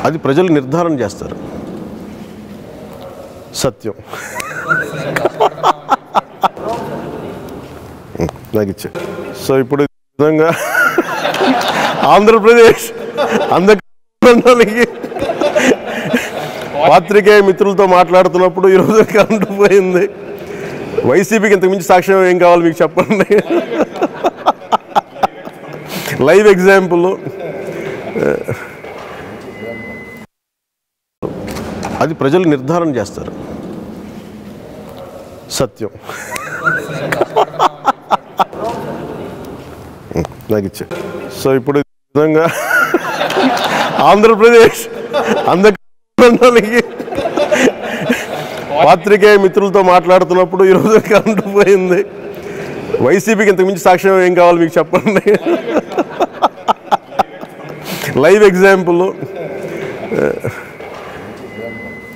అది ప్రజలు నిర్ధారణ చేస్తారు సత్యం నాకు ఇచ్చే సో ఇప్పుడు ఈ విధంగా ఆంధ్రప్రదేశ్ అందరికి పాత్రికేయ మిత్రులతో మాట్లాడుతున్నప్పుడు ఈరోజు కరెంటు పోయింది వైసీపీకి ఇంతకు మించి సాక్ష్యం ఏం కావాలి మీకు చెప్పండి లైవ్ ఎగ్జాంపుల్ అది ప్రజలు నిర్ధారణ చేస్తారు సత్యం నాకు ఇచ్చే సో ఇప్పుడు ఈ విధంగా ఆంధ్రప్రదేశ్ అందరికి పాత్రికేయ మిత్రులతో మాట్లాడుతున్నప్పుడు ఈరోజు కరెంటు పోయింది వైసీపీకి ఇంతకు మించి సాక్ష్యం ఏం కావాలి మీకు చెప్పండి లైవ్ ఎగ్జాంపుల్